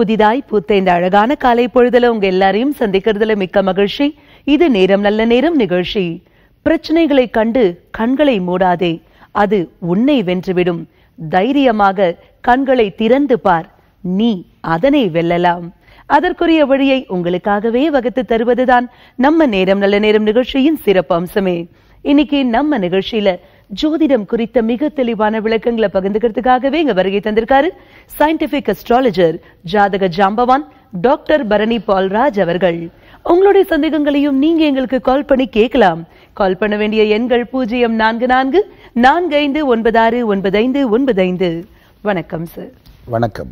புதிதாய் பூத்த இந்த அழகான காலை பொழுதுல உங்க எல்லாரையும் சந்திக்கிறதுல மிக்க மகிழ்ச்சி இது நேரம் நல்ல நேரம் நிகழ்ச்சி பிரச்சனைகளை கண்டு கண்களை மூடாதே அது உன்னை வென்றுவிடும் தைரியமாக கண்களை திறந்து பார் நீ அதனை வெல்லலாம் அதற்குரிய வழியை உங்களுக்காகவே வகுத்து தருவதுதான் நம்ம நேரம் நல்ல நேரம் நிகழ்ச்சியின் சிறப்பு அம்சமே இன்னைக்கு நம்ம நிகழ்ச்சியில ஜோதிடம் குறித்த மிக தெளிவான விளக்கங்களை பகிர்ந்துக்கிறதுக்காகவே இங்க வருகை தந்திருக்காரு சயின்டிபிக் அஸ்ட்ராலஜர் ஜாதக ஜாம்பவான் டாக்டர் பரணி பால்ராஜ் அவர்கள் உங்களுடைய சந்தேகங்களையும் நீங்க எங்களுக்கு கால் பண்ணி கேட்கலாம் கால் பண்ண வேண்டிய எண்கள் பூஜ்ஜியம் நான்கு நான்கு நான்கு ஐந்து ஒன்பது ஆறு ஒன்பது ஐந்து ஒன்பது ஐந்து வணக்கம் சார் வணக்கம்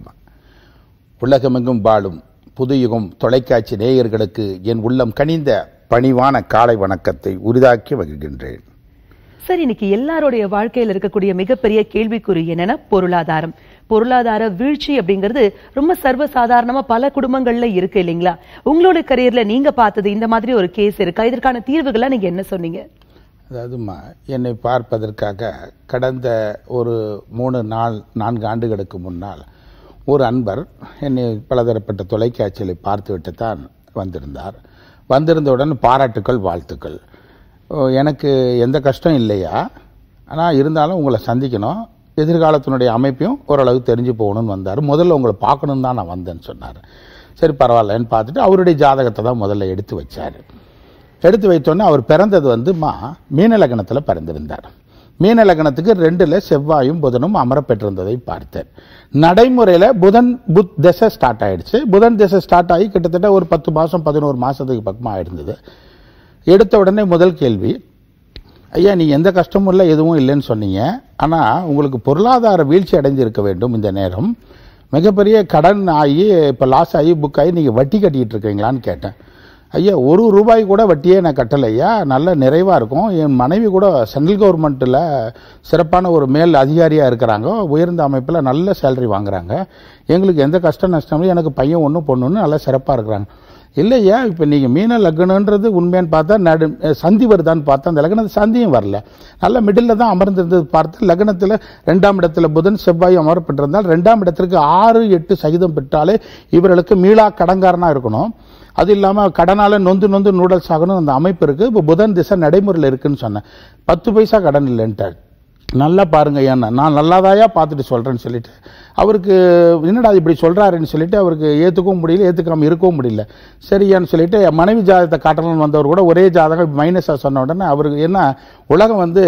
உலகமெங்கும் வாழும் புதுயுகம் தொலைக்காட்சி நேயர்களுக்கு என் உள்ளம் கனிந்த பணிவான காலை வணக்கத்தை உரிதாக்கி வகிக்கின்றேன் சார் இன்னைக்கு எல்லாருடைய வாழ்க்கையில இருக்கக்கூடிய மிகப்பெரிய கேள்விக்குறி என்னன்னா பொருளாதாரம் பொருளாதார வீழ்ச்சி அப்படிங்கிறது ரொம்ப சர்வசாதாரணமா பல குடும்பங்கள்ல இருக்கு இல்லைங்களா உங்களோட கரியர்ல நீங்க பார்த்தது இந்த மாதிரி ஒரு கேஸ் இருக்கா இதற்கான தீர்வுகளை நீங்க என்ன சொன்னீங்க அதாவதுமா என்னை பார்ப்பதற்காக கடந்த ஒரு மூணு நாள் நான்கு ஆண்டுகளுக்கு முன்னால் ஒரு அன்பர் என்னை பலதரப்பட்ட தொலைக்காட்சிகளை பார்த்துவிட்டு தான் வந்திருந்தார் வந்திருந்தவுடன் பாராட்டுக்கள் வாழ்த்துக்கள் ஓ, எனக்கு எந்த கஷ்டம் இல்லையா ஆனால் இருந்தாலும் உங்களை சந்திக்கணும் எதிர்காலத்தினுடைய அமைப்பையும் ஓரளவு தெரிஞ்சு போகணும்னு வந்தார் முதல்ல உங்களை பார்க்கணுன்னு தான் நான் வந்தேன்னு சொன்னார் சரி பரவாயில்லன்னு பார்த்துட்டு அவருடைய ஜாதகத்தை தான் முதல்ல எடுத்து வச்சார் எடுத்து வைத்தோன்னே அவர் பிறந்தது வந்து மா மீன லக்னத்தில் பிறந்திருந்தார் மீன லக்னத்துக்கு ரெண்டுல செவ்வாயும் புதனும் அமர பெற்றிருந்ததை பார்த்தேன் நடைமுறையில் புதன் புத் திசை ஸ்டார்ட் ஆயிடுச்சு புதன் திசை ஸ்டார்ட் ஆகி கிட்டத்தட்ட ஒரு பத்து மாதம் பதினோரு மாதத்துக்கு பக்கமாக ஆயிருந்தது எடுத்த உடனே முதல் கேள்வி ஐயா நீ எந்த கஷ்டமும் இல்லை எதுவும் இல்லைன்னு சொன்னீங்க ஆனால் உங்களுக்கு பொருளாதார வீழ்ச்சி அடைஞ்சிருக்க வேண்டும் இந்த நேரம் மிகப்பெரிய கடன் ஆகி இப்போ லாஸ் ஆகி புக் ஆகி நீங்கள் வட்டி கட்டிக்கிட்டு இருக்கீங்களான்னு கேட்டேன் ஐயா ஒரு ரூபாய் கூட வட்டியே நான் கட்டலை ஐயா நல்ல நிறைவாக இருக்கும் என் மனைவி கூட சென்ட்ரல் கவர்மெண்ட்டில் சிறப்பான ஒரு மேல் அதிகாரியாக இருக்கிறாங்க உயர்ந்த அமைப்பில் நல்ல சேலரி வாங்குறாங்க எங்களுக்கு எந்த கஷ்ட நஷ்டமும் எனக்கு பையன் ஒன்று பொண்ணுன்னு நல்லா சிறப்பாக இருக்கிறாங்க இல்லையா இப்போ நீங்கள் மீன லக்னன்றது உண்மையான்னு பார்த்தா நடு சந்தி வருதான்னு பார்த்தா அந்த லக்னத்து சந்தியும் வரல நல்ல மிடில் தான் அமர்ந்திருந்தது பார்த்து லக்னத்தில் ரெண்டாம் இடத்துல புதன் செவ்வாய் அமரப்பட்டிருந்தால் ரெண்டாம் இடத்திற்கு ஆறு எட்டு சகிதம் பெற்றாலே இவர்களுக்கு மீளா கடன்காரனாக இருக்கணும் அது இல்லாமல் கடனால நொந்து நொந்து நூடல்ஸ் ஆகணும் அந்த அமைப்பு இருக்குது இப்போ புதன் திசை நடைமுறையில் இருக்குன்னு சொன்னேன் பத்து பைசா கடன் இல்லைன்ட்டார் நல்லா பாருங்க ஏன்னா நான் நல்லாதாயா பார்த்துட்டு சொல்கிறேன்னு சொல்லிட்டு அவருக்கு என்னடா இப்படி சொல்கிறாருன்னு சொல்லிட்டு அவருக்கு ஏற்றுக்கவும் முடியல ஏற்றுக்காம இருக்கவும் முடியல சரியான்னு சொல்லிட்டு என் மனைவி ஜாதகத்தை காட்டணும்னு வந்தவர் கூட ஒரே ஜாதகம் மைனஸாக சொன்ன உடனே அவருக்கு என்ன உலகம் வந்து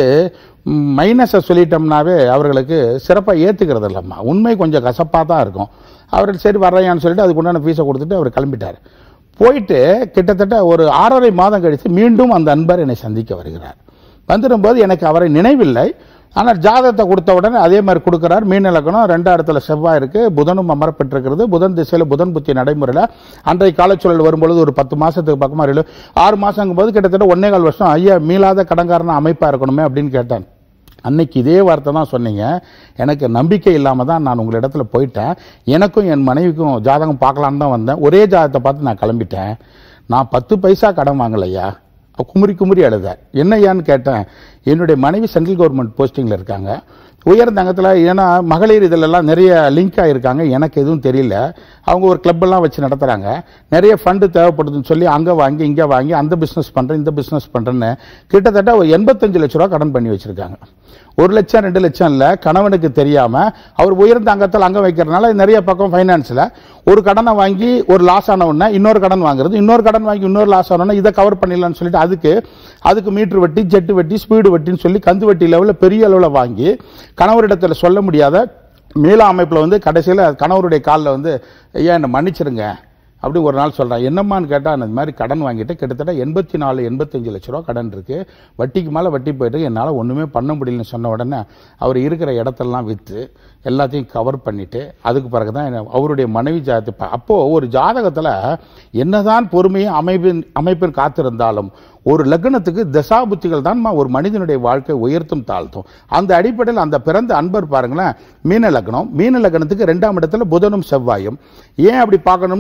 மைனஸை சொல்லிட்டோம்னாவே அவர்களுக்கு சிறப்பாக ஏற்றுக்கிறது இல்லைம்மா உண்மை கொஞ்சம் கசப்பாக தான் இருக்கும் அவர் சரி வர்றையான்னு சொல்லிட்டு அதுக்கு உண்டான ஃபீஸை கொடுத்துட்டு அவர் கிளம்பிட்டார் போயிட்டு கிட்டத்தட்ட ஒரு ஆறரை மாதம் கழித்து மீண்டும் அந்த அன்பர் என்னை சந்திக்க வருகிறார் வந்துடும்போது எனக்கு அவரை நினைவில்லை ஆனால் ஜாதகத்தை கொடுத்த உடனே அதே மாதிரி கொடுக்குறார் மீன் இலக்கணம் ரெண்டாம் இடத்துல செவ்வாய் இருக்கு புதனும் அமரப்பட்டிருக்கிறது புதன் திசையில் புதன் புத்தி நடைமுறையில் அன்றைய காலச்சூழல் வரும்பொழுது ஒரு பத்து மாசத்துக்கு பக்கமாக இருக்கு ஆறு மாசங்கும் போது கிட்டத்தட்ட ஒன்னே கால் வருஷம் ஐயா மீளாத கடன்காரன அமைப்பாக இருக்கணுமே அப்படின்னு கேட்டேன் அன்னைக்கு இதே வார்த்தை தான் சொன்னீங்க எனக்கு நம்பிக்கை இல்லாமல் தான் நான் உங்களிடத்துல போயிட்டேன் எனக்கும் என் மனைவிக்கும் ஜாதகம் பார்க்கலான்னு தான் வந்தேன் ஒரே ஜாதகத்தை பார்த்து நான் கிளம்பிட்டேன் நான் பத்து பைசா கடன் வாங்கலையா குமுறி குமுறி அழுத என்னையான்னு கேட்டேன் என்னுடைய மனைவி சென்ட்ரல் கவர்மெண்ட் போஸ்டிங்கில் இருக்காங்க உயர்ந்த அங்கத்தில் ஏன்னா மகளிர் இதிலெல்லாம் நிறைய லிங்க் ஆகிருக்காங்க எனக்கு எதுவும் தெரியல அவங்க ஒரு club எல்லாம் வச்சு நடத்துகிறாங்க நிறைய ஃபண்டு தேவைப்படுதுன்னு சொல்லி அங்கே வாங்கி இங்கே வாங்கி அந்த பிஸ்னஸ் பண்ணுறேன் இந்த பிஸ்னஸ் பண்ணுறேன்னு கிட்டத்தட்ட ஒரு எண்பத்தஞ்சு லட்ச ரூபா கடன் பண்ணி வச்சுருக்காங்க ஒரு லட்சம் ரெண்டு லட்சம் இல்லை கணவனுக்கு தெரியாமல் அவர் உயர்ந்த அங்கத்தில் அங்கே வைக்கிறதுனால நிறைய பக்கம் ஃபைனான்ஸில் ஒரு கடனை வாங்கி ஒரு லாஸ் ஆன உடனே இன்னொரு கடன் வாங்குறது இன்னொரு கடன் வாங்கி இன்னொரு லாஸ் ஆனோன்னா இதை கவர் பண்ணிடலாம்னு சொல்லிட்டு அதுக்கு அதுக்கு மீட்டர் வட்டி ஜெட்டு வட்டி ஸ்பீடு வட்டின்னு சொல்லி கந்து வட்டி லெவலில் பெரிய அளவில் வாங்கி கணவரிடத்தில் சொல்ல முடியாத மீள அமைப்பில் வந்து கடைசியில் கணவருடைய காலில் வந்து ஐயா என்னை மன்னிச்சிருங்க அப்படி ஒரு நாள் சொல்கிறேன் என்னம்மான்னு கேட்டால் அந்த மாதிரி கடன் வாங்கிட்டு கிட்டத்தட்ட எண்பத்தி நாலு எண்பத்தஞ்சு லட்ச ரூபா கடன் இருக்குது வட்டிக்கு மேலே வட்டி போயிட்டு என்னால் ஒன்றுமே பண்ண முடியலன்னு சொன்ன உடனே அவர் இருக்கிற இடத்தெல்லாம் விற்று எல்லாத்தையும் கவர் பண்ணிட்டு அதுக்கு பிறகு தான் என்ன- அவருடைய மனைவி ஜாதகத்தை பா- அப்போ ஒரு ஜாதகத்தில் என்னதான் பொறுமையும் அமைப்பின் அமைப்பின் காத்திருந்தாலும் ஒரு லக்னத்துக்கு தசாபுத்திகள் தான் ஒரு மனிதனுடைய வாழ்க்கை உயர்த்தும் தாழ்த்தும் அந்த அடிப்படையில் அந்த பிறந்த அன்பர் பாருங்களேன் மீன லக்னம் மீன லக்னத்துக்கு ரெண்டாம் இடத்துல புதனும் செவ்வாயும் ஏன் அப்படி பார்க்கணும்னா ரெண்டாம்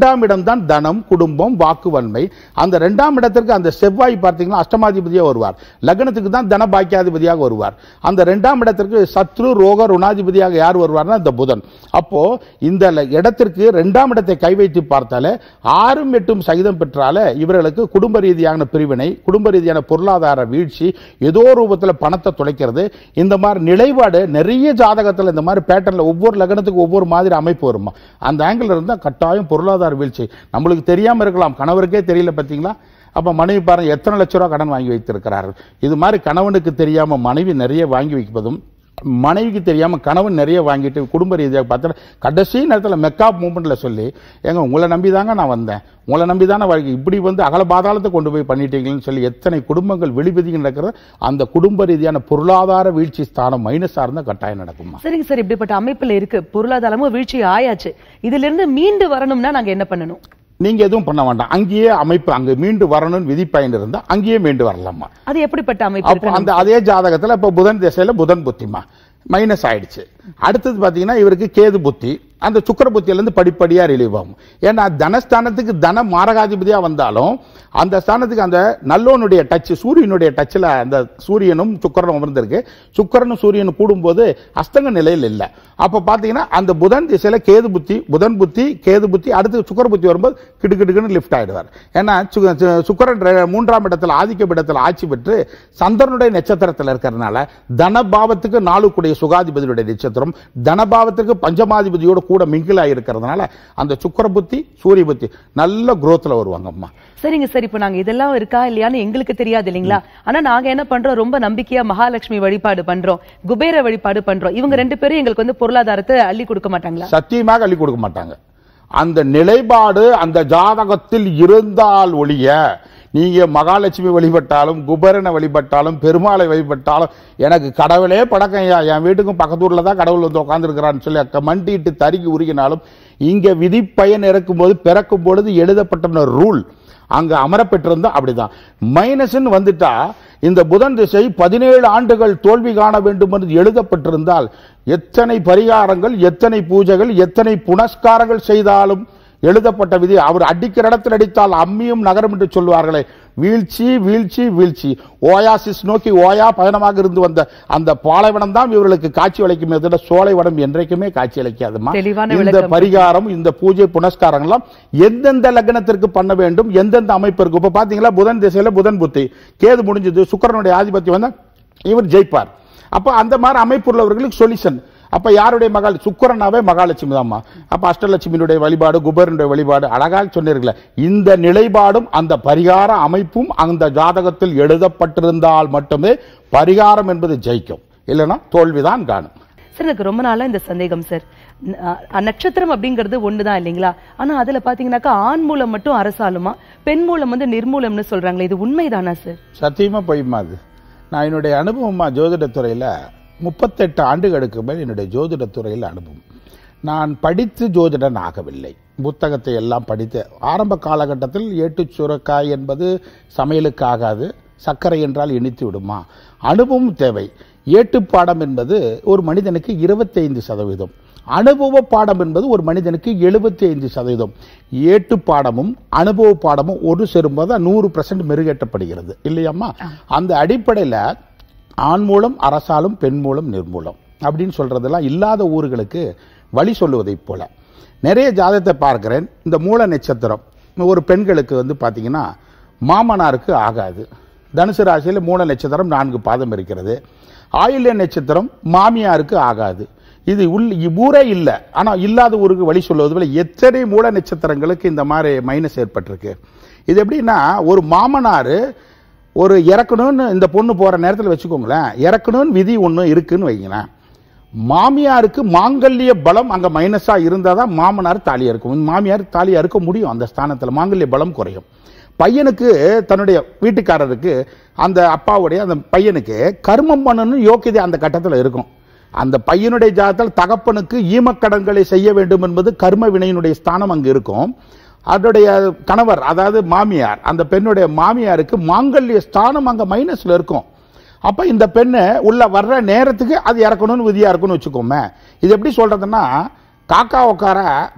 ரெண்டாம் இடம் தான் தனம் குடும்பம் வாக்குவன்மை அந்த ரெண்டாம் இடத்திற்கு அந்த செவ்வாய் பார்த்தீங்கன்னா அஷ்டமாதிபதியா வருவார் லக்னத்துக்கு தான் தன பாக்கியாதிபதியாக வருவார் அந்த ரெண்டாம் இடத்திற்கு சத்ரு ரோக ருணாதிபதியாக யார் வருவார்னா இந்த புதன் அப்போ இந்த ல- இடத்திற்கு ரெண்டாம் இடத்தை கை வைத்து பார்த்தாலே ஆறும் எட்டும் சகிதம் பெற்றாலே இவர்களுக்கு குடும்ப ரீதியான பிரிவினை குடும்ப ரீதியான பொருளாதார வீழ்ச்சி ஏதோ ரூபத்தில் பணத்தை துளைக்கிறது இந்த மாதிரி நிலைப்பாடு நிறைய ஜாதகத்தில் இந்த மாதிரி பேட்டர்ல ஒவ்வொரு லக்னத்துக்கு ஒவ்வொரு மாதிரி அமைப்பு வருமா அந்த ஆங்கிள் இருந்தால் கட்டாயம் பொருளாதார வீழ்ச்சி நம்மளுக்கு தெரியாம இருக்கலாம் கணவருக்கே தெரியல பார்த்தீங்களா அப்ப மனைவி பாருங்க எத்தனை லட்ச ரூபா கடன் வாங்கி வைத்திருக்கிறார்கள் இது மாதிரி கணவனுக்கு தெரியாம மனைவி நிறைய வாங்கி வைப்பதும் மனைவிக்கு தெரியாம கணவன் நிறைய வாங்கிட்டு குடும்ப ரீதியாக பார்த்தா கடைசி நேரத்தில் மெக்காப் மூமெண்ட்ல சொல்லி ஏங்க உங்களை நம்பி தாங்க நான் வந்தேன் உங்களை நம்பி தானே வாழ்க்கை இப்படி வந்து அகல பாதாளத்தை கொண்டு போய் பண்ணிட்டீங்கன்னு சொல்லி எத்தனை குடும்பங்கள் விழிபதிக்கு நடக்கிறது அந்த குடும்ப ரீதியான பொருளாதார வீழ்ச்சி ஸ்தானம் மைனஸாக இருந்தால் கட்டாயம் நடக்குமா சரிங்க சார் இப்படிப்பட்ட அமைப்புல இருக்கு பொருளாதாரமும் வீழ்ச்சி ஆயாச்சு இதுல இருந்து மீண்டு வரணும்னா நாங்க என்ன பண்ணணும் நீங்க எதுவும் பண்ண வேண்டாம் அங்கேயே அமைப்பு அங்க மீண்டு வரணும்னு விதிப்பயன் இருந்தா அங்கேயே மீண்டு வரலாமா அது எப்படிப்பட்ட அமைப்பு அப்போ இருக்கு அந்த அதே ஜாதகத்துல இப்ப புதன் திசையில புதன் புத்திமா மைனஸ் ஆயிடுச்சு அடுத்தது பாத்தீங்கன்னா இவருக்கு கேது புத்தி அந்த சுக்கர புத்தியில இருந்து படிப்படியா ரிலீவ் ஆகும் ஏன்னா தனஸ்தானத்துக்கு தன மாரகாதிபதியா வந்தாலும் அந்த ஸ்தானத்துக்கு அந்த நல்லோனுடைய டச் சூரியனுடைய டச்சில் அந்த சூரியனும் சுக்கரனும் அமர்ந்திருக்கு சுக்கரனும் சூரியனும் கூடும்போது அஸ்தங்க நிலையில் இல்லை அப்ப பாத்தீங்கன்னா அந்த புதன் திசையில கேது புத்தி புதன் புத்தி கேது புத்தி அடுத்து சுக்கர புத்தி வரும்போது கிடுக்கிடுக்குன்னு லிஃப்ட் ஆயிடுவார் ஏன்னா சு- சு- சுக்கிரன் ரெ- மூன்றாம் இடத்துல ஆதிக்க இடத்துல ஆட்சி பெற்று சந்திரனுடைய நட்சத்திரத்தில் இருக்கிறதுனால தனபாவத்துக்கு நாளுக்குடைய சுகாதிபதியுடைய நட்சத்திரம் தனபாவத்துக்கு பஞ்சமாதிபதியோட கூட மிங்கில் இருக்கிறதுனால அந்த சுக்கர புத்தி சூரிய புத்தி நல்ல குரோத்ல வருவாங்க அம்மா சரிங்க சார் இப்போ நாங்க இதெல்லாம் இருக்கா இல்லையான்னு எங்களுக்கு தெரியாது இல்லைங்களா ஆனா நாங்க என்ன பண்றோம் ரொம்ப நம்பிக்கையா மகாலட்சுமி வழிபாடு பண்றோம் குபேர வழிபாடு பண்றோம் இவங்க ரெண்டு பேரும் எங்களுக்கு வந்து பொருளாதாரத்தை அள்ளி கொடுக்க மாட்டாங்களா சத்தியமாக அள்ளி கொடுக்க மாட்டாங்க அந்த நிலைப்பாடு அந்த ஜாதகத்தில் இருந்தால் ஒழிய நீங்க மகாலட்சுமி வழிபட்டாலும் குபரனை வழிபட்டாலும் பெருமாளை வழிபட்டாலும் எனக்கு கடவுளே படக்கம் ஐயா என் வீட்டுக்கும் பக்கத்தூர்ல தான் கடவுள் வந்து உட்காந்துருக்கிறான்னு சொல்லி அக்க மண்டிட்டு தருகி உருகினாலும் இங்க விதி பயன் இறக்கும் போது பிறக்கும் பொழுது எழுதப்பட்ட ரூல் அங்க அமரப்பெற்றிருந்தா அப்படிதான் மைனஸ்ன்னு வந்துட்டா இந்த புதன் திசை பதினேழு ஆண்டுகள் தோல்வி காண வேண்டும் என்று எழுதப்பட்டிருந்தால் எத்தனை பரிகாரங்கள் எத்தனை பூஜைகள் எத்தனை புனஸ்காரங்கள் செய்தாலும் எழுதப்பட்ட விதி அவர் அடிக்கிற இடத்தில் அடித்தால் அம்மியும் நகரம் என்று சொல்வார்களே வீழ்ச்சி வீழ்ச்சி வீழ்ச்சி ஓயாசிஸ் நோக்கி ஓயா பயணமாக இருந்து வந்த அந்த பாலைவனம் தான் இவர்களுக்கு காட்சி அளிக்குமே தவிர சோலைவனம் என்றைக்குமே காட்சி அளிக்காதுமா தெளிவான இந்த விளக்கம். பரிகாரம் இந்த பூஜை புனஸ்காரங்கள்லாம் எந்தெந்த லக்னத்திற்கு பண்ண வேண்டும் எந்தெந்த அமைப்பு இருக்கு இப்ப பாத்தீங்களா புதன் திசையில புதன் புத்தி கேது முடிஞ்சது சுக்கிரனுடைய ஆதிபத்தியம் வந்தா இவர் ஜெயிப்பார் அப்ப அந்த மாதிரி அமைப்பு உள்ளவர்களுக்கு சொல்யூஷன் அப்ப யாருடைய மகள் சுக்கிரனாவே மகாலட்சுமி தான்மா அப்ப அஷ்டலட்சுமியினுடைய வழிபாடு குபேரனுடைய வழிபாடு அழகாக சொன்னீர்களே இந்த நிலைப்பாடும் அந்த பரிகார அமைப்பும் அந்த ஜாதகத்தில் எழுதப்பட்டிருந்தால் மட்டுமே பரிகாரம் என்பது ஜெயிக்கும் இல்லைன்னா தோல்விதான் காணும் சார் எனக்கு ரொம்ப நாளா இந்த சந்தேகம் சார் ந- அ- நட்சத்திரம் அப்படிங்கிறது ஒண்ணுதான் இல்லைங்களா ஆனா அதுல பாத்தீங்கன்னாக்கா ஆண் மூலம் மட்டும் அரசாலுமா பெண் மூலம் வந்து நிர்மூலம்னு சொல்றாங்களே இது உண்மைதானா சார் சத்தியமா போயுமா அது நான் என்னுடைய அனுபவமா ஜோதிடத்துறையில் முப்பத்தெட்டு ஆண்டுகளுக்கு மேல் என்னுடைய ஜோதிடத்துறையில் அனுபவம் நான் படித்து ஜோதிடன் ஆகவில்லை புத்தகத்தை எல்லாம் படித்து ஆரம்ப காலகட்டத்தில் ஏட்டுச் சுரக்காய் என்பது சமையலுக்கு ஆகாது சர்க்கரை என்றால் இனித்து விடுமா அனுபவம் தேவை ஏட்டுப்பாடம் என்பது ஒரு மனிதனுக்கு இருபத்தைந்து சதவீதம் அனுபவ பாடம் என்பது ஒரு மனிதனுக்கு எழுபத்தி ஐந்து சதவீதம் ஏட்டு பாடமும் அனுபவ பாடமும் ஒரு சேரும்போது நூறு பர்சன்ட் மெருகேற்றப்படுகிறது இல்லையாம்மா அந்த அடிப்படையில் ஆண் மூலம் அரசாலும் பெண் மூலம் நிர்மூலம் அப்படின்னு சொல்றதெல்லாம் இல்லாத ஊர்களுக்கு வழி சொல்லுவதைப் போல நிறைய ஜாதகத்தை பார்க்கிறேன் இந்த மூல நட்சத்திரம் ஒரு பெண்களுக்கு வந்து பார்த்தீங்கன்னா மாமனாருக்கு ஆகாது தனுசு ராசியில் மூல நட்சத்திரம் நான்கு பாதம் இருக்கிறது ஆயில்ய நட்சத்திரம் மாமியாருக்கு ஆகாது இது உள் ஊரே இல்லை ஆனால் இல்லாத ஊருக்கு வழி சொல்லுவது போல எத்தனை மூல நட்சத்திரங்களுக்கு இந்த மாதிரி மைனஸ் ஏற்பட்டிருக்கு இது எப்படின்னா ஒரு மாமனார் ஒரு இறக்கணும்னு இந்த பொண்ணு போற நேரத்தில் வச்சுக்கோங்களேன் இறக்கணும்னு விதி ஒன்று இருக்குன்னு வைங்களேன் மாமியாருக்கு மாங்கல்ய பலம் அங்க மைனஸா இருந்தாதான் தான் மாமனார் தாலியா இருக்கும் மாமியார் தாலியா இருக்க முடியும் அந்த ஸ்தானத்துல மாங்கல்ய பலம் குறையும் பையனுக்கு தன்னுடைய வீட்டுக்காரருக்கு அந்த அப்பாவுடைய அந்த பையனுக்கு கர்மம் பண்ணணும்னு யோக்கியதை அந்த கட்டத்தில் இருக்கும் அந்த பையனுடைய ஜாதத்தில் தகப்பனுக்கு ஈமக்கடன்களை செய்ய வேண்டும் என்பது கர்ம வினையினுடைய ஸ்தானம் அங்கு இருக்கும் அதனுடைய கணவர் அதாவது மாமியார் அந்த பெண்ணுடைய மாமியாருக்கு மாங்கல்ய ஸ்தானம் அங்க மைனஸ்ல இருக்கும் அப்ப இந்த பெண்ணு உள்ள வர்ற நேரத்துக்கு அது இறக்கணும்னு விதியா இருக்கும்னு வச்சுக்கோமே இது எப்படி சொல்றதுன்னா காக்கா உட்கார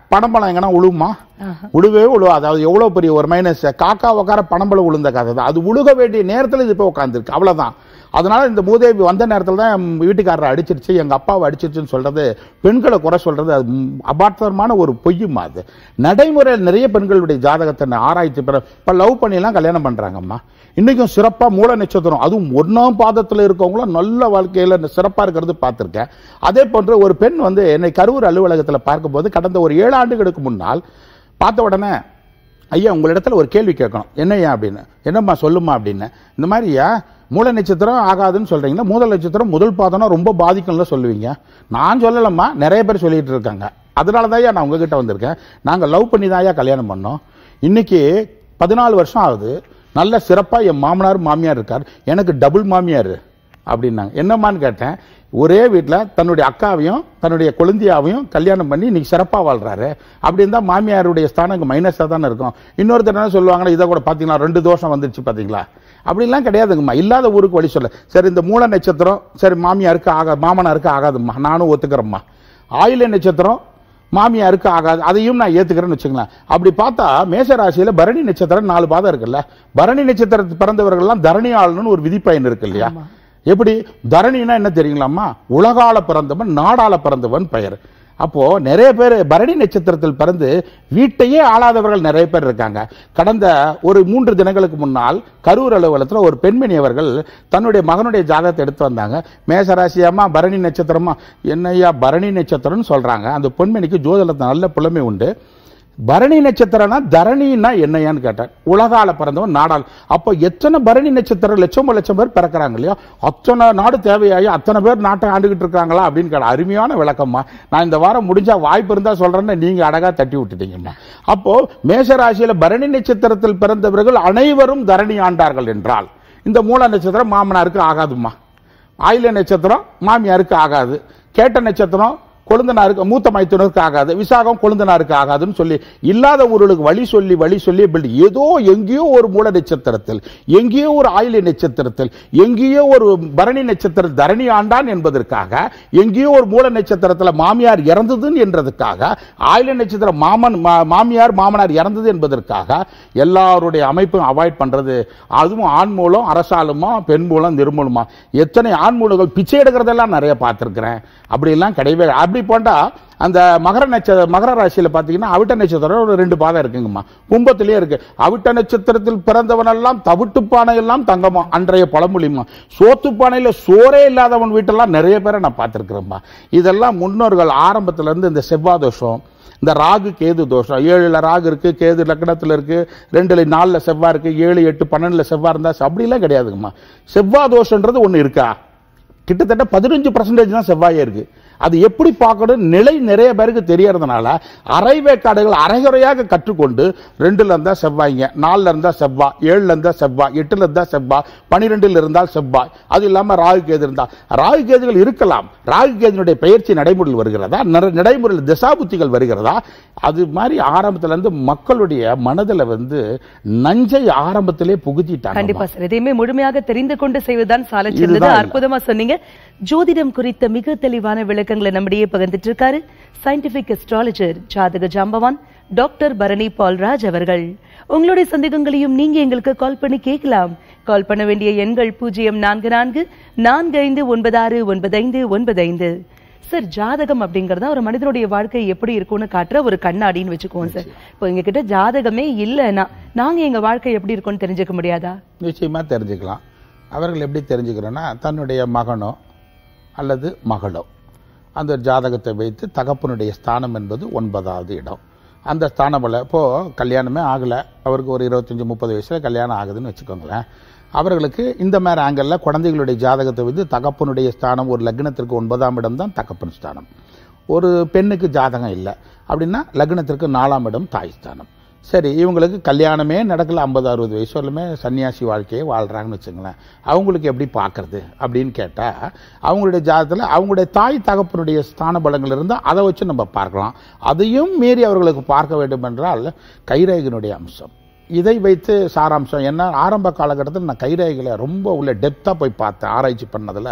பணம்பழம் எங்கன்னா உழுவுமா உழுவே உழுவா அதாவது எவ்வளவு பெரிய ஒரு மைனஸ் காக்கா உட்கார பணம்பழம் உளுந்த கதை தான் அது உழுக வேண்டிய நேரத்தில் இது போய் உட்காந்துருக்கு அவ்வளவுதான் அதனால இந்த மூதேவி வந்த நேரத்தில் தான் என் வீட்டுக்காரரை அடிச்சிருச்சு எங்க அப்பாவை அடிச்சிருச்சுன்னு சொல்றது பெண்களை குறை சொல்றது அது ம், அபார்த்தமான ஒரு பொய்யுமா அது நடைமுறையில் நிறைய பெண்களுடைய ஜாதகத்தை நான் ஆராய்ச்சி பெற இப்ப லவ் பண்ணிலாம் கல்யாணம் பண்றாங்கம்மா இன்னைக்கும் சிறப்பா மூல நட்சத்திரம் அதுவும் ஒன்னாம் பாதத்துல இருக்கவங்களும் நல்ல வாழ்க்கையில சிறப்பா இருக்கிறது பார்த்திருக்கேன் அதே போன்று ஒரு பெண் வந்து என்னை கரூர் அலுவலகத்தில் பார்க்கும்போது கடந்த ஒரு ஏழு ஆண்டுகளுக்கு முன்னால் பார்த்த உடனே ஐயா உங்களிடத்துல ஒரு கேள்வி கேட்கணும் என்னய்யா அப்படின்னு என்னம்மா சொல்லுமா அப்படின்னு இந்த மாதிரியா மூல நட்சத்திரம் ஆகாதுன்னு சொல்றீங்களா முதல் நட்சத்திரம் முதல் பாதம்னா ரொம்ப பாதிக்கும்ல சொல்லுவீங்க நான் சொல்லலம்மா நிறைய பேர் சொல்லிட்டு இருக்காங்க அதனால தான் நான் உங்ககிட்ட வந்திருக்கேன் நாங்க லவ் பண்ணி தான் கல்யாணம் பண்ணோம் இன்னைக்கு பதினாலு வருஷம் ஆகுது நல்ல சிறப்பா என் மாமனார் மாமியார் இருக்கார் எனக்கு டபுள் மாமியார் அப்படின்னாங்க என்னம்மான்னு கேட்டேன் ஒரே வீட்டில் தன்னுடைய அக்காவையும் தன்னுடைய குழந்தையாவையும் கல்யாணம் பண்ணி இன்னைக்கு சிறப்பாக வாழ்றாரு அப்படி இருந்தால் மாமியாருடைய ஸ்தானம் இங்கே மைனஸாக தானே இருக்கும் இன்னொருத்தர் என்ன சொல்லுவாங்கன்னா இதை கூட பார்த்தீங்களா ரெண்டு தோஷம் வந்துருச்சு பார்த்தீங்களா அப்படிலாம் கிடையாதுங்கம்மா இல்லாத ஊருக்கு வழி சொல்ல சரி இந்த மூல நட்சத்திரம் சரி மாமியாருக்கு ஆகா மாமனாருக்கு ஆகாதும்மா நானும் ஒத்துக்கிறேம்மா ஆயில நட்சத்திரம் மாமியாருக்கு ஆகாது அதையும் நான் ஏத்துக்கிறேன்னு வச்சுங்களேன் அப்படி பார்த்தா மேசராசியில பரணி நட்சத்திரம் நாலு பாதம் இருக்குல்ல பரணி நட்சத்திரத்து பிறந்தவர்கள்லாம் தரணி ஆளணும்னு ஒரு விதிப்பயன் இருக்கு இல்லையா எப்படி தரணினா என்ன தெரியுங்களாம்மா உலகால பிறந்தவன் நாடால பிறந்தவன் பெயர் அப்போ நிறைய பேர் பரணி நட்சத்திரத்தில் பிறந்து வீட்டையே ஆளாதவர்கள் நிறைய பேர் இருக்காங்க கடந்த ஒரு மூன்று தினங்களுக்கு முன்னால் கரூர் அலுவலகத்தில் ஒரு பெண்மணி அவர்கள் தன்னுடைய மகனுடைய ஜாதகத்தை எடுத்து வந்தாங்க மேசராசியாமா பரணி நட்சத்திரமா என்னய்யா பரணி நட்சத்திரம்னு சொல்றாங்க அந்த பெண்மணிக்கு ஜோதிடத்தில் நல்ல புலமை உண்டு பரணி நட்சத்திரம்னா தரணின்னா என்னையான்னு கேட்டார் உலகால பிறந்தவன் நாடால் அப்போ எத்தனை பரணி நட்சத்திரம் லட்சம் லட்சம் பேர் பிறக்கிறாங்க இல்லையா அத்தனை நாடு தேவையாகி அத்தனை பேர் நாட்டை ஆண்டுகிட்டு இருக்காங்களா அப்படின்னு கேட்ட அருமையான விளக்கம்மா நான் இந்த வாரம் முடிஞ்சா வாய்ப்பு இருந்தா சொல்றேன்னு நீங்க அழகா தட்டி விட்டுட்டீங்கம்மா அப்போ மேஷராசியில பரணி நட்சத்திரத்தில் பிறந்தவர்கள் அனைவரும் தரணி ஆண்டார்கள் என்றால் இந்த மூல நட்சத்திரம் மாமனாருக்கு ஆகாதும்மா ஆயில நட்சத்திரம் மாமியாருக்கு ஆகாது கேட்ட நட்சத்திரம் கொழுந்தனாருக்கு மூத்த மைத்துனருக்கு ஆகாது விசாகம் கொழுந்தனாருக்கு ஆகாதுன்னு சொல்லி இல்லாத ஊர்களுக்கு வழி சொல்லி வழி சொல்லி இப்படி ஏதோ எங்கேயோ ஒரு மூல நட்சத்திரத்தில் எங்கேயோ ஒரு ஆயில நட்சத்திரத்தில் எங்கேயோ ஒரு பரணி நட்சத்திர தரணி ஆண்டான் என்பதற்காக எங்கேயோ ஒரு மூல நட்சத்திரத்தில் மாமியார் இறந்ததுன்னு என்றதுக்காக ஆயில நட்சத்திரம் மாமன் மா- மாமியார் மாமனார் இறந்தது என்பதற்காக எல்லாருடைய அமைப்பும் அவாய்ட் பண்றது அதுவும் ஆண் மூலம் அரசாலுமா பெண் மூலம் நிர்மூலமா எத்தனை ஆண் மூலங்கள் பிச்சை எடுக்கிறதெல்லாம் நிறைய பார்த்திருக்கிறேன் அப்படி எல்லாம் கிடையவே இல்லை. அப்படி போண்டா அந்த மகர நட்ச மகர ராசியில பாத்தீங்கன்னா அவிட்ட நட்சத்திரம் ஒரு ரெண்டு பாதம் இருக்குங்கம்மா கும்பத்திலேயே இருக்கு அவிட்ட நட்சத்திரத்தில் பிறந்தவனெல்லாம் தவிட்டு பானை எல்லாம் தங்கமா அன்றைய பழமொழிமா சோத்து பானையில சோறே இல்லாதவன் வீட்டெல்லாம் நிறைய பேரை நான் பார்த்திருக்கிறேன்மா இதெல்லாம் முன்னோர்கள் ஆரம்பத்துல இருந்து இந்த செவ்வாய் தோஷம் இந்த ராகு கேது தோஷம் ஏழுல ராகு இருக்கு கேது லக்னத்துல இருக்கு ரெண்டுல நாலுல செவ்வாய் இருக்கு ஏழு எட்டு பன்னெண்டுல செவ்வாய் இருந்தா அப்படிலாம் கிடையாதுங்கம்மா செவ்வாய் தோஷன்றது ஒண்ணு இருக்கா கிட்டத்தட்ட பதினஞ்சு பர்சன்டேஜ் தான் செவ்வாயே இருக்கு அது எப்படி பார்க்கணும் நிலை நிறைய பேருக்கு தெரியறதுனால அரைவேக்காடுகள் அரைகுறையாக கற்றுக்கொண்டு ரெண்டுல இருந்தா செவ்வாய்ங்க நாலுல இருந்தா செவ்வாய் ஏழுல இருந்தா செவ்வாய் எட்டுல இருந்தா செவ்வாய் பனிரெண்டுல இருந்தால் செவ்வாய் அது இல்லாம ராகு கேது இருந்தா ராகு கேதுகள் இருக்கலாம் ராகு கேதுனுடைய பயிற்சி நடைமுறையில் வருகிறதா நட- நடைமுறையில் திசாபுத்திகள் வருகிறதா அது மாதிரி ஆரம்பத்துல இருந்து மக்களுடைய மனதுல வந்து நஞ்சை ஆரம்பத்திலே புகுத்திட்டாங்க கண்டிப்பா சார் இதையுமே முழுமையாக தெரிந்து கொண்டு செய்வதுதான் சாலை சிறந்தது இதுதான் இல்ல. அற்புதமா சொன்னீங்க ஜோதிடம் குறித்த மிக தெளிவான விளக்கங்களை நம்மிடையே பகிர்ந்துட்டு இருக்காரு சயின்டிபிக் அஸ்ட்ராலஜர் ஜாதக ஜாம்பவான் டாக்டர் பரணி பால்ராஜ் அவர்கள் உங்களுடைய சந்தேகங்களையும் நீங்க எங்களுக்கு கால் பண்ணி கேட்கலாம் கால் பண்ண வேண்டிய எண்கள் பூஜ்ஜியம் நான்கு நான்கு நான்கு ஐந்து ஒன்பது ஆறு ஒன்பது ஐந்து ஒன்பது ஐந்து சார் ஜாதகம் அப்படிங்கறத ஒரு மனிதனுடைய வாழ்க்கை எப்படி இருக்கும்னு காட்டுற ஒரு கண்ணாடின்னு வச்சுக்குவோம் சார் இப்போ எங்க கிட்ட ஜாதகமே இல்லைன்னா நாங்க எங்க வாழ்க்கை எப்படி இருக்கும்னு தெரிஞ்சுக்க முடியாதா நிச்சயமா தெரிஞ்சுக்கலாம் அவர்கள் எப்படி தெரிஞ்சுக்கிறோன்னா தன்னுடைய மகனோ அல்லது மகளோ அந்த ஜாதகத்தை வைத்து தகப்பனுடைய ஸ்தானம் என்பது ஒன்பதாவது இடம் அந்த ஸ்தானமில் இப்போ கல்யாணமே ஆகலை அவருக்கு ஒரு இருபத்தஞ்சி முப்பது வயசுல கல்யாணம் ஆகுதுன்னு வச்சுக்கோங்களேன் அவர்களுக்கு இந்த மாதிரி ஆங்கிளில் குழந்தைகளுடைய ஜாதகத்தை வந்து தகப்பனுடைய ஸ்தானம் ஒரு லக்னத்திற்கு ஒன்பதாம் இடம் தான் தகப்பன் ஸ்தானம் ஒரு பெண்ணுக்கு ஜாதகம் இல்லை அப்படின்னா லக்னத்திற்கு நாலாம் இடம் தாய் ஸ்தானம் சரி இவங்களுக்கு கல்யாணமே நடக்கல ஐம்பது அறுபது வயசு வரலுமே சன்னியாசி வாழ்க்கையை வாழ்றாங்கன்னு வச்சுங்களேன் அவங்களுக்கு எப்படி பார்க்கறது அப்படின்னு கேட்டா அவங்களுடைய ஜாதகத்தில் அவங்களுடைய தாய் தகப்பனுடைய ஸ்தான பலங்கள் இருந்தால் அதை வச்சு நம்ம பார்க்கலாம் அதையும் மீறி அவர்களுக்கு பார்க்க வேண்டும் என்றால் கைரேகனுடைய அம்சம் இதை வைத்து சாராம்சம் என்ன ஆரம்ப காலகட்டத்தில் நான் கைரேகைகளை ரொம்ப உள்ள டெப்த்தாக போய் பார்த்தேன் ஆராய்ச்சி பண்ணதில்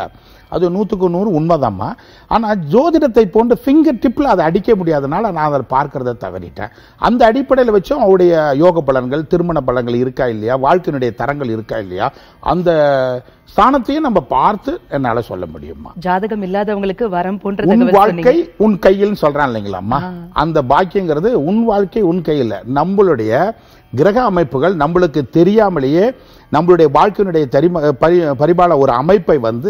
அது நூற்றுக்கு நூறு உண்மைதாம்மா ஆனால் ஜோதிடத்தை போன்று ஃபிங்கர் டிப்பில் அதை அடிக்க முடியாதனால நான் அதை பார்க்கறத தவறிட்டேன் அந்த அடிப்படையில் வச்சும் அவருடைய யோக பலன்கள் திருமண பலன்கள் இருக்கா இல்லையா வாழ்க்கையினுடைய தரங்கள் இருக்கா இல்லையா அந்த ஸ்தானத்தையும் நம்ம பார்த்து என்னால் சொல்ல முடியுமா ஜாதகம் இல்லாதவங்களுக்கு வரம் போன்ற உன் தகவல் வாழ்க்கை சொன்னீங்க உன் கையில் சொல்றான் இல்லைங்களாம்மா அந்த பாக்கியங்கிறது உன் வாழ்க்கை உன் கையில் நம்மளுடைய கிரக அமைப்புகள் நம்மளுக்கு தெரியாமலேயே நம்மளுடைய வாழ்க்கையினுடைய தெரிம பரி பரிபால ஒரு அமைப்பை வந்து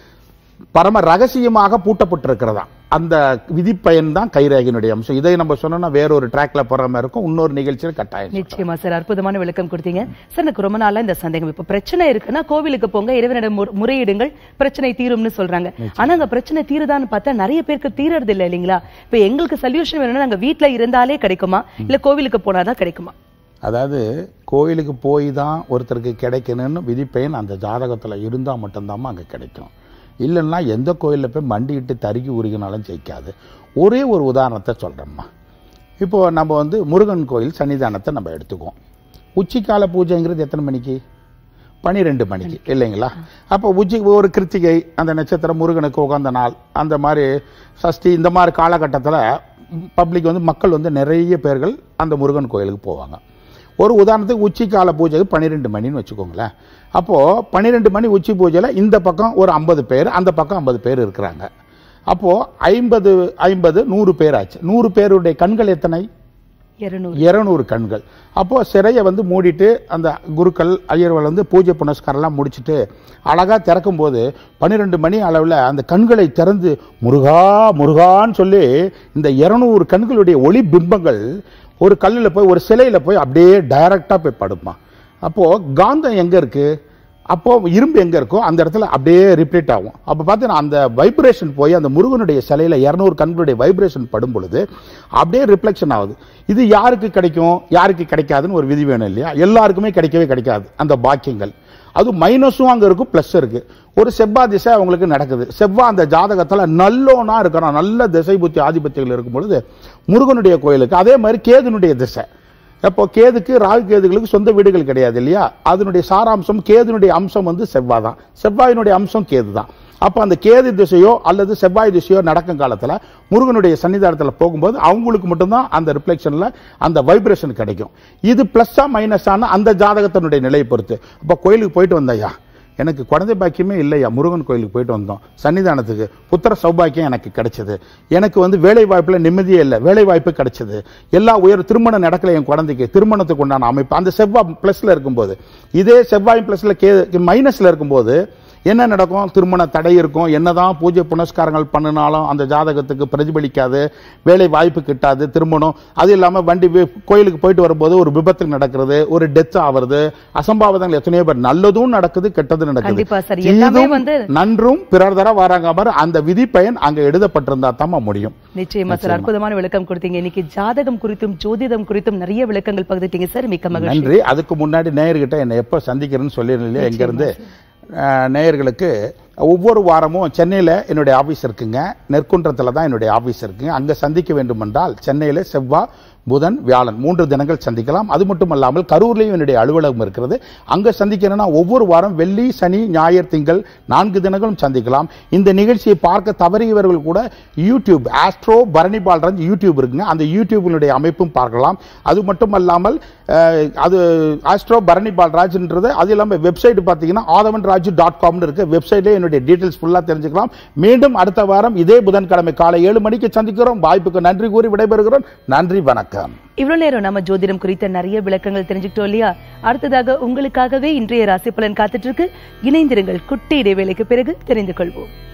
பரம ரகசியமாக பூட்டப்பட்டிருக்கிறதா அந்த விதிப்பயன் தான் கைரேகையினுடைய அம்சம் இதை நம்ம சொன்னோம்னா வேறொரு ட்ராக்ல போற மாதிரி இருக்கும் இன்னொரு நிகழ்ச்சியில் கட்டாயம் சொல்றேன். நிச்சயமா சார் அற்புதமான விளக்கம் கொடுத்தீங்க சார் எனக்கு ரொம்ப நாளா இந்த சந்தேகம் இப்ப பிரச்சனை இருக்குன்னா கோவிலுக்கு போங்க இறைவனிடம் முற- முறையிடுங்கள் பிரச்சனை தீரும்னு சொல்றாங்க ஆனா அங்க பிரச்சனை தீருதான்னு பார்த்தா நிறைய பேருக்கு தீரறது இல்ல இல்லைங்களா இப்ப எங்களுக்கு சொல்யூஷன் வேணும்னா நாங்க வீட்ல இருந்தாலே கிடைக்குமா இல்ல கோவிலுக்கு போனாதான் கிடைக்குமா அதாவது கோயிலுக்கு போய் தான் ஒருத்தருக்கு கிடைக்கணும்னு விதிப்பயன் அந்த ஜாதகத்தில் இருந்தால் மட்டும்தாம்மா அங்கே கிடைக்கும் இல்லைன்னா எந்த கோயிலில் போய் மண்டிட்டு தருகி உருகினாலும் ஜெயிக்காது ஒரே ஒரு உதாரணத்தை சொல்கிறேம்மா இப்போ நம்ம வந்து முருகன் கோயில் சன்னிதானத்தை நம்ம எடுத்துக்குவோம் உச்சிக்கால பூஜைங்கிறது எத்தனை மணிக்கு பனிரெண்டு மணிக்கு இல்லைங்களா அப்போ உச்சி ஒரு கிருத்திகை அந்த நட்சத்திரம் முருகனுக்கு உகந்த நாள் அந்த மாதிரி சஷ்டி இந்த மாதிரி காலகட்டத்தில் பப்ளிக் வந்து மக்கள் வந்து நிறைய பேர்கள் அந்த முருகன் கோயிலுக்கு போவாங்க ஒரு உதாரணத்துக்கு உச்சி கால பூஜைக்கு பன்னிரெண்டு மணின்னு வச்சுக்கோங்களேன் அப்போது பன்னிரெண்டு மணி உச்சி பூஜையில் இந்த பக்கம் ஒரு ஐம்பது பேர் அந்த பக்கம் ஐம்பது பேர் இருக்கிறாங்க அப்போது ஐம்பது ஐம்பது நூறு பேர் ஆச்சு நூறு பேருடைய கண்கள் எத்தனை இருநூறு இருநூறு கண்கள் அப்போ சிறையை வந்து மூடிட்டு அந்த குருக்கள் ஐயர்கள் வந்து பூஜை புனஸ்காரம்லாம் முடிச்சுட்டு அழகா திறக்கும் போது பன்னிரெண்டு மணி அளவில் அந்த கண்களை திறந்து முருகா முருகான்னு சொல்லி இந்த இருநூறு கண்களுடைய ஒளி பிம்பங்கள் ஒரு கல்லில் போய் ஒரு சிலையில போய் அப்படியே டைரக்டா போய் படுமா அப்போ காந்தம் எங்க இருக்கு அப்போ இரும்பு எங்க இருக்கோ அந்த இடத்துல அப்படியே ரிப்பீட் ஆகும் அப்போ பார்த்தீங்கன்னா அந்த வைப்ரேஷன் போய் அந்த முருகனுடைய சிலையில இரநூறு கண்களுடைய வைப்ரேஷன் படும் பொழுது அப்படியே ரிஃப்ளெக்ஷன் ஆகுது இது யாருக்கு கிடைக்கும் யாருக்கு கிடைக்காதுன்னு ஒரு விதி வேணும் இல்லையா எல்லாருக்குமே கிடைக்கவே கிடைக்காது அந்த பாக்கியங்கள் அது மைனஸும் அங்க இருக்கும் ப்ளஸ் இருக்கு ஒரு செவ்வாய் திசை அவங்களுக்கு நடக்குது செவ்வாய் அந்த ஜாதகத்துல நல்லோனா இருக்கிறான் நல்ல திசை புத்தி ஆதிபத்தியங்கள் இருக்கும் பொழுது முருகனுடைய கோயிலுக்கு அதே மாதிரி கேதுனுடைய திசை அப்போ கேதுக்கு ராகு கேதுகளுக்கு சொந்த வீடுகள் கிடையாது இல்லையா அதனுடைய சாராம்சம் கேதுனுடைய அம்சம் வந்து செவ்வாய் தான் செவ்வாயினுடைய அம்சம் கேது தான் அப்போ அந்த கேது திசையோ அல்லது செவ்வாய் திசையோ நடக்கும் காலத்தில் முருகனுடைய சன்னிதானத்தில் போகும்போது அவங்களுக்கு மட்டும்தான் அந்த ரிஃப்ளெக்ஷனில் அந்த வைப்ரேஷன் கிடைக்கும் இது ப்ளஸ்ஸா மைனஸான அந்த ஜாதகத்தினுடைய நிலையை பொறுத்து அப்போ கோயிலுக்கு போயிட்டு வந்தாயா எனக்கு குழந்தை பாக்கியமே இல்லையா முருகன் கோயிலுக்கு போயிட்டு வந்தோம் சன்னிதானத்துக்கு புத்திர சௌபாக்கியம் எனக்கு கிடைச்சது எனக்கு வந்து வேலை வாய்ப்புல நிம்மதியே இல்லை வேலை வாய்ப்பு கிடைச்சது எல்லா உயர் திருமணம் நடக்கல என் குழந்தைக்கு திருமணத்துக்கு உண்டான அமைப்பு அந்த செவ்வாய் பிளஸ்ல இருக்கும்போது இதே செவ்வாய் பிளஸ்ல கே மைனஸ்ல இருக்கும்போது என்ன நடக்கும் திருமண தடை இருக்கும் என்னதான் பூஜை புனஸ்காரங்கள் பண்ணினாலும் அந்த ஜாதகத்துக்கு பிரதிபலிக்காது வேலை வாய்ப்பு கிட்டாது திருமணம் அது இல்லாம வண்டி வி- கோயிலுக்கு போயிட்டு வரும்போது ஒரு விபத்து நடக்கிறது ஒரு டெத் ஆவறது அசம்பாவிதங்கள் எத்தனையோ பேர் நல்லதும் நடக்குது கெட்டதும் நடக்குது கண்டிப்பா சார். எல்லாமே தீதும் வந்து- நன்றும் பிறர் தர வராங்க பாரு அந்த விதி பயன் அங்க எழுதப்பட்டிருந்தா தான் முடியும் நிச்சயமா சார் அற்புதமான விளக்கம் கொடுத்தீங்க இன்னைக்கு ஜாதகம் குறித்தும் ஜோதிடம் குறித்தும் நிறைய விளக்கங்கள் பகிர்ந்துட்டீங்க சார் மிக்க மகிழ்ச்சி நன்றி அதுக்கு முன்னாடி நேயர்கிட்ட என்னை எப்போ சந்திக்கிறேன்னு சொல்லியிருந்தேன் எங்க இருந்து அஹ், நேயர்களுக்கு ஒவ்வொரு வாரமும் சென்னையில் என்னுடைய ஆஃபீஸ் இருக்குங்க நெற்குன்றத்தில் தான் என்னுடைய ஆஃபீஸ் இருக்குங்க அங்கே சந்திக்க வேண்டுமென்றால் சென்னையில் செவ்வாய் புதன் வியாழன் மூன்று தினங்கள் சந்திக்கலாம் அது மட்டும் அல்லாமல் கரூர்லேயும் என்னுடைய அலுவலகம் இருக்கிறது அங்கே சந்திக்கணும்னா ஒவ்வொரு வாரம் வெள்ளி சனி ஞாயிறு திங்கள் நான்கு தினங்களும் சந்திக்கலாம் இந்த நிகழ்ச்சியை பார்க்க தவறியவர்கள் கூட YouTube Astro Bharani Balraj YouTube இருக்குங்க அந்த யூடியூபினுடைய அமைப்பும் பார்க்கலாம் அது மட்டும் அல்லாமல் அஹ், அது ஆஸ்ட்ரோ பரணி பால்ராஜ்ன்றது அது இல்லாமல் வெப்சைட் பார்த்தீங்கன்னா ஆதவன் ராஜு டாட் காம்னு இருக்கு வெப்சைட்லேயே என்னுடைய டீட்டெயில்ஸ் ஃபுல்லாக தெரிஞ்சுக்கலாம் மீண்டும் அடுத்த வாரம் இதே புதன்கிழமை காலை ஏழு மணிக்கு சந்திக்கிறோம் வாய்ப்புக்கு நன்றி கூறி விடைபெறுகிறோம் நன்றி வணக்கம் இவ்வளவு நேரம் நம்ம ஜோதிடம் குறித்த நிறைய விளக்கங்கள் தெரிஞ்சுக்கிட்டோம் இல்லையா அடுத்ததாக உங்களுக்காகவே இன்றைய ராசி பலன் காத்துட்டு இருக்கு இணைந்திருங்கள் குட்டி இடைவேளைக்கு பிறகு தெரிந்து கொள்வோம்